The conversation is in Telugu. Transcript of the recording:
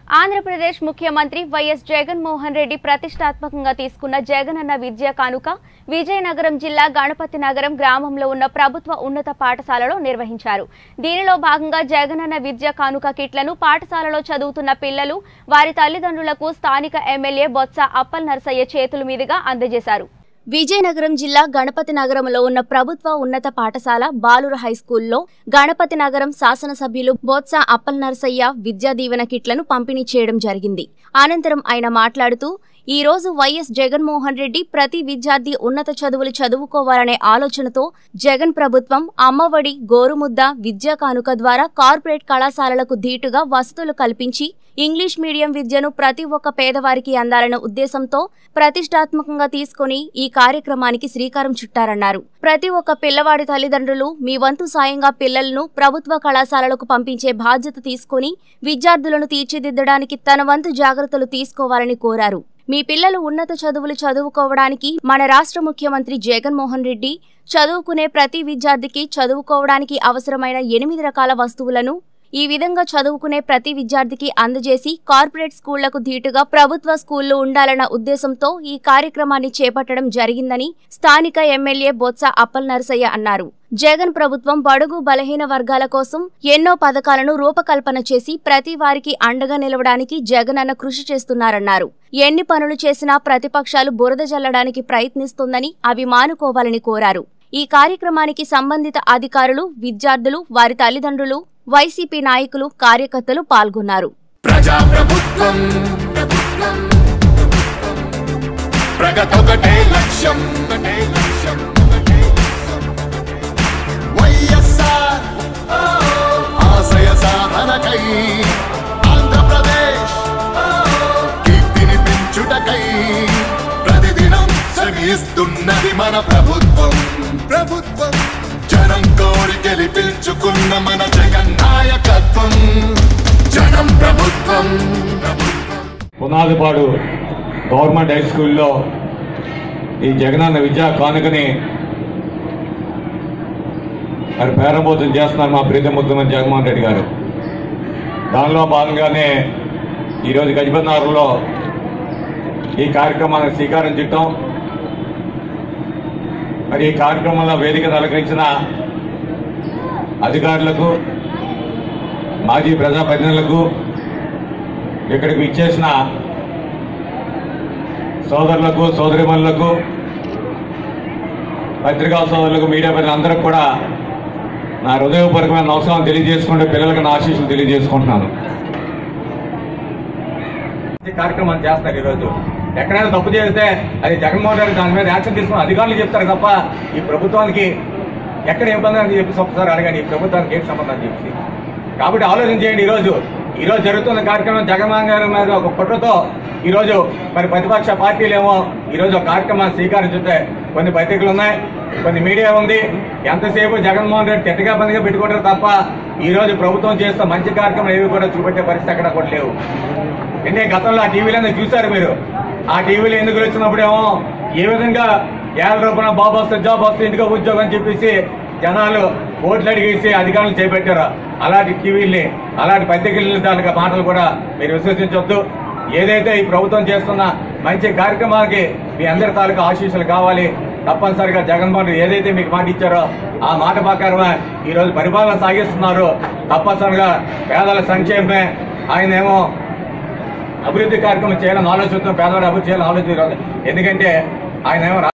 ఆంధ్రప్రదేశ్ ముఖ్యమంత్రి వైఎస్ జగన్మోహన్ రెడ్డి ప్రతిష్టాత్మకంగా తీసుకున్న జగనన్న విద్యా కానుక విజయనగరం జిల్లా గణపతి నగరం గ్రామంలో ఉన్న ప్రభుత్వ ఉన్నత పాఠశాలలో నిర్వహించారు దీనిలో భాగంగా జగనన్న విద్యా కానుక కిట్లను పాఠశాలలో చదువుతున్న పిల్లలు వారి తల్లిదండ్రులకు స్థానిక ఎమ్మెల్యే బొత్స అప్పల్ నరసయ్య చేతుల మీదుగా అందజేశారు విజయనగరం జిల్లా గణపతి నగరంలో ఉన్న ప్రభుత్వ ఉన్నత పాఠశాల బాలుర హైస్కూల్లో గణపతి నగరం శాసనసభ్యులు బొత్స అప్పల్ నరసయ్య విద్యా దీవెన కిట్లను పంపిణీ చేయడం జరిగింది అనంతరం ఆయన మాట్లాడుతూ ఈ రోజు వైఎస్ జగన్మోహన్ రెడ్డి ప్రతి విద్యార్థి ఉన్నత చదువులు చదువుకోవాలనే ఆలోచనతో జగన్ ప్రభుత్వం అమ్మఒడి గోరుముద్ద విద్యా కానుక ద్వారా కార్పొరేట్ కళాశాలలకు ధీటుగా వసతులు కల్పించి ఇంగ్లీష్ మీడియం విద్యను ప్రతి ఒక్క పేదవారికి అందాలన్న ఉద్దేశంతో ప్రతిష్టాత్మకంగా తీసుకొని ఈ కార్యక్రమానికి శ్రీకారం చుట్టారన్నారు ప్రతి ఒక్క పిల్లవాడి తల్లిదండ్రులు మీ వంతు సాయంగా పిల్లలను ప్రభుత్వ కళాశాలలకు పంపించే బాధ్యత తీసుకొని విద్యార్థులను తీర్చిదిద్దడానికి తన వంతు జాగ్రత్తలు తీసుకోవాలని కోరారు మీ పిల్లలు ఉన్నత చదువులు చదువుకోవడానికి మన రాష్ట్ర ముఖ్యమంత్రి జగన్మోహన్ రెడ్డి చదువుకునే ప్రతి విద్యార్థికి చదువుకోవడానికి అవసరమైన ఎనిమిది రకాల వస్తువులను ఈ విధంగా చదువుకునే ప్రతి విద్యార్థికి అందజేసి కార్పొరేట్ స్కూళ్లకు ధీటుగా ప్రభుత్వ స్కూళ్లు ఉండాలన్న ఉద్దేశంతో ఈ కార్యక్రమాన్ని చేపట్టడం జరిగిందని స్థానిక ఎమ్మెల్యే బొత్స అప్పల్ నరసయ్య అన్నారు జగన్ ప్రభుత్వం బడుగు బలహీన వర్గాల కోసం ఎన్నో పథకాలను రూపకల్పన చేసి ప్రతి వారికి అండగా నిలవడానికి జగన్ అన్న కృషి చేస్తున్నారన్నారు ఎన్ని పనులు చేసినా ప్రతిపక్షాలు బురద జల్లడానికి ప్రయత్నిస్తుందని అవి మానుకోవాలని కోరారు ఈ కార్యక్రమానికి సంబంధిత అధికారులు విద్యార్థులు వారి తల్లిదండ్రులు వైసీపీ నాయకులు కార్యకర్తలు పాల్గొన్నారు ప్రజాప్రభుత్వం ప్రభుత్వం, ప్రగతొకటే లక్ష్యం ఒకటే లక్ష్యం ఒకటే లక్ష్యం. వైఎస్ఆర్ ఓ, ఆశయ సాధనకై ఆంధ్రప్రదేశ్ ఓ, కీర్తిని పెంచుటకై ప్రతిదినం శ్రమిస్తున్నది మన ప్రభుత్వం ప్రభుత్వం జనం కోరి గెలిపించుకున్న మన జగన్ నాయకత్వం జనం ప్రభుత్వం ప్రభుత్వం పునాదిపాడు గవర్నమెంట్ హై స్కూల్లో ఈ జగనన్న విద్యా కానుకని మరి ప్రారంభోత్సవం చేస్తున్నారు మా ప్రీతి ముఖ్యమంత్రి జగన్మోహన్ రెడ్డి గారు దానిలో భాగంగానే ఈరోజు గజపతినగర్లో ఈ కార్యక్రమానికి శ్రీకారం చుట్టాం మరి ఈ కార్యక్రమంలో వేదిక అలంకరించిన అధికారులకు మాజీ ప్రజాప్రతినిధులకు ఇక్కడికి ఇచ్చేసిన సోదరులకు సోదరిమణులకు పత్రికా సోదరులకు మీడియా ప్రజలందరికీ కూడా నా హృదయపూర్వకమైన నమస్కారం తెలియజేసుకుంటూ పిల్లలకు నా ఆశీస్సులు తెలియజేసుకుంటున్నాను ఈ కార్యక్రమం చేస్తారు ఈరోజు ఎక్కడైనా తప్పు చేస్తే అది జగన్మోహన్ రెడ్డి దాని మీద యాక్షన్ తీసుకుని అధికారులు చెప్తారు తప్ప ఈ ప్రభుత్వానికి ఎక్కడ ఇబ్బంది అని చెప్పి ఒకసారి అడగండి ఈ ప్రభుత్వానికి ఏం సంబంధం అని చెప్పి కాబట్టి ఆలోచన చేయండి ఈరోజు ఈరోజు జరుగుతున్న కార్యక్రమం జగన్మోహన్ గారి మీద ఒక కుట్రతో ఈరోజు మరి ప్రతిపక్ష పార్టీలేమో ఈరోజు ఒక కార్యక్రమాన్ని స్వీకరించుంటే కొన్ని పత్రికలు ఉన్నాయి కొన్ని మీడియా ఉంది ఎంతసేపు జగన్మోహన్ రెడ్డి గట్టిగా బందిగా పెట్టుకుంటారు తప్ప ఈ రోజు ప్రభుత్వం చేస్తున్న మంచి కార్యక్రమాలు ఏవి కూడా చూపెట్టే పరిస్థితి అక్కడ కూడా లేవు అంటే గతంలో ఆ టీవీలో చూశారు మీరు ఆ టీవీలో ఎందుకు వచ్చినప్పుడేమో ఏ విధంగా ఏళ్ళ రూపాయల బాబు వస్తే జాబ్ వస్తే ఇంటికి ఉద్యోగం అని చెప్పేసి జనాలు ఓట్లు అడిగేసి అధికారులు చేపట్టారు అలాంటి టీవీల్ని అలాంటి పత్రికల్ని దానికి మాటలు కూడా మీరు విశ్వసించవద్దు ఏదైతే ఈ ప్రభుత్వం చేస్తున్న మంచి కార్యక్రమాలకి మీ అందరి తాలూకా ఆశీస్సులు కావాలి తప్పనిసరిగా జగన్మోహన్ రెడ్డి ఏదైతే మీకు మాట ఇచ్చారో ఆ మాట ప్రకారమే ఈ రోజు పరిపాలన సాగిస్తున్నారు తప్పనిసరిగా పేదల సంక్షేమమే ఆయన ఏమో అభివృద్ధి కార్యక్రమం చేయాలని ఆలోచిస్తున్నాం పేదవాడి అభివృద్ధి చేయాలని ఆలోచన ఎందుకంటే ఆయన ఏమో